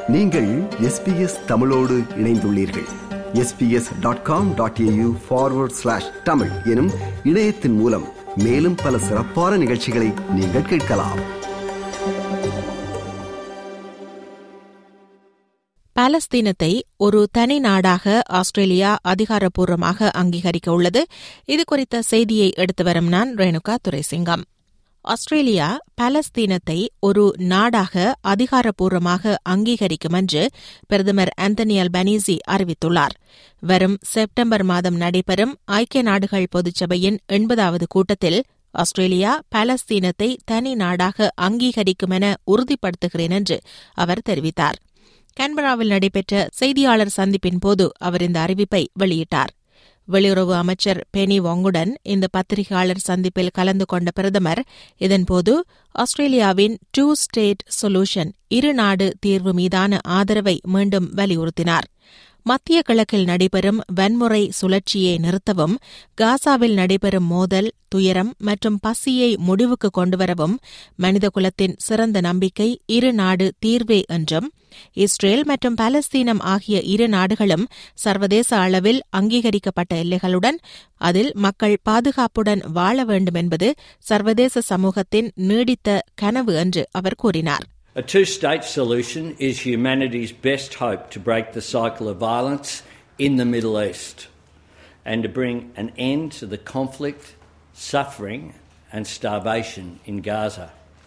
நீங்கள் எஸ்பிஎஸ் தமிழோடு இணைந்துள்ளீர்கள் SBS dot com dot AU forward slash Tamil எனும் இணையத்தின் மூலம் மேலும் பல சிறப்பான நிகழ்ச்சிகளை நீங்கள் கேட்கலாம் பாலஸ்தீனத்தை ஒரு தனி நாடாக ஆஸ்திரேலியா அதிகாரப்பூர்வமாக அங்கீகரிக்க உள்ளது இது குறித்த செய்தியை எடுத்து வரும் நான் ரேணுகா துரைசிங்கம் ஆஸ்திரேலியா பாலஸ்தீனத்தை ஒரு நாடாக அதிகாரப்பூர்வமாக அங்கீகரிக்கும் என்று பிரதமர் ஆந்தனி அல்பனீசி அறிவித்துள்ளார் வரும் செப்டம்பர் மாதம் நடைபெறும் ஐக்கிய நாடுகள் பொதுச்சபையின் எண்பதாவது கூட்டத்தில் ஆஸ்திரேலியா பாலஸ்தீனத்தை தனி நாடாக அங்கீகரிக்கும் என உறுதிப்படுத்துகிறேன் என்று அவர் தெரிவித்தார் கான்பராவில் நடைபெற்ற செய்தியாளர் சந்திப்பின் போது அவர் இந்த அறிவிப்பை வெளியிட்டார் வெளியுறவு அமைச்சர் பெனி வாங்குடன் இந்த பத்திரிகையாளர் சந்திப்பில் கலந்து கொண்ட பிரதமர் இதன்போது ஆஸ்திரேலியாவின் டூ ஸ்டேட் சொல்யூஷன் இரு நாடு தீர்வு மீதான ஆதரவை மீண்டும் வலியுறுத்தினார் மத்திய கிழக்கில் நடைபெறும் வன்முறை சுழற்சியை நிறுத்தவும் காசாவில் நடைபெறும் மோதல் துயரம் மற்றும் பசியை முடிவுக்கு கொண்டுவரவும் மனிதகுலத்தின் சிறந்த நம்பிக்கை இரு நாடு தீர்வே என்றும் இஸ்ரேல் மற்றும் பாலஸ்தீனம் ஆகிய இரு நாடுகளும் சர்வதேச அளவில் அங்கீகரிக்கப்பட்ட எல்லைகளுடன் அதில் மக்கள் பாதுகாப்புடன் வாழ வேண்டும் என்பது சர்வதேச சமூகத்தின் நீடித்த கனவு என்று அவர் கூறினார் A two state solution is humanity's best hope to break the cycle of violence in the Middle East and to bring an end to the conflict, suffering, and starvation in Gaza.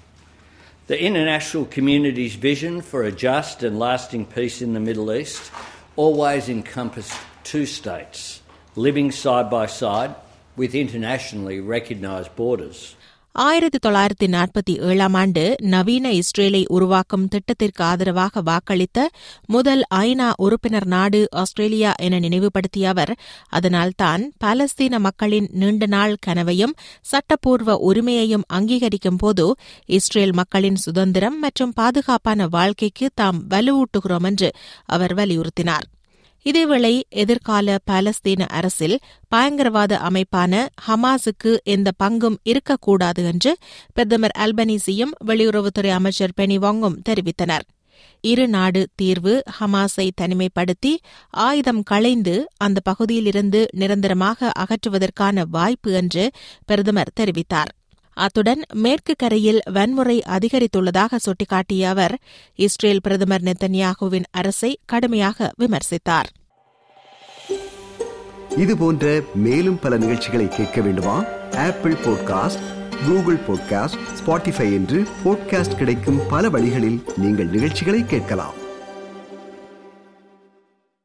The international community's vision for a just and lasting peace in the Middle East always encompassed two states living side by side with internationally recognised borders. ஆயிரத்தி தொள்ளாயிரத்தி நாற்பத்தி ஏழாம் ஆண்டு நவீன இஸ்ரேலை உருவாக்கும் திட்டத்திற்கு ஆதரவாக வாக்களித்த முதல் ஐநா உறுப்பினர் நாடு ஆஸ்திரேலியா என நினைவுபடுத்திய அவர் அதனால்தான் பாலஸ்தீன மக்களின் நீண்ட நாள் கனவையும் சட்டப்பூர்வ உரிமையையும் அங்கீகரிக்கும் போது இஸ்ரேல் மக்களின் சுதந்திரம் மற்றும் பாதுகாப்பான வாழ்க்கைக்கு தாம் வலுவூட்டுகிறோம் என்று அவர் வலியுறுத்தினார் இதேவேளை எதிர்கால பாலஸ்தீன அரசில் பயங்கரவாத அமைப்பான ஹமாஸுக்கு எந்த பங்கும் இருக்கக்கூடாது என்று பிரதமர் அல்பனீசியும் வெளியுறவுத்துறை அமைச்சர் பெனி வாங்கும் தெரிவித்தனர் இரு நாடு தீர்வு ஹமாஸை தனிமைப்படுத்தி ஆயுதம் களைந்து அந்த பகுதியிலிருந்து நிரந்தரமாக அகற்றுவதற்கான வாய்ப்பு என்று பிரதமர் தெரிவித்தார் அத்துடன் மேற்கு கரையில் வன்முறை அதிகரித்துள்ளதாக சுட்டிக்காட்டிய அவர் இஸ்ரேல் பிரதமர் நெத்தன்யாகுவின் அரசை கடுமையாக விமர்சித்தார் இது போன்ற மேலும் பல நிகழ்ச்சிகளை கேட்க வேண்டுமா Apple podcast Google podcast Spotify என்று பாட்காஸ்ட் கிடைக்கும் பல வழிகளில் நீங்கள் நிகழ்ச்சிகளை கேட்கலாம்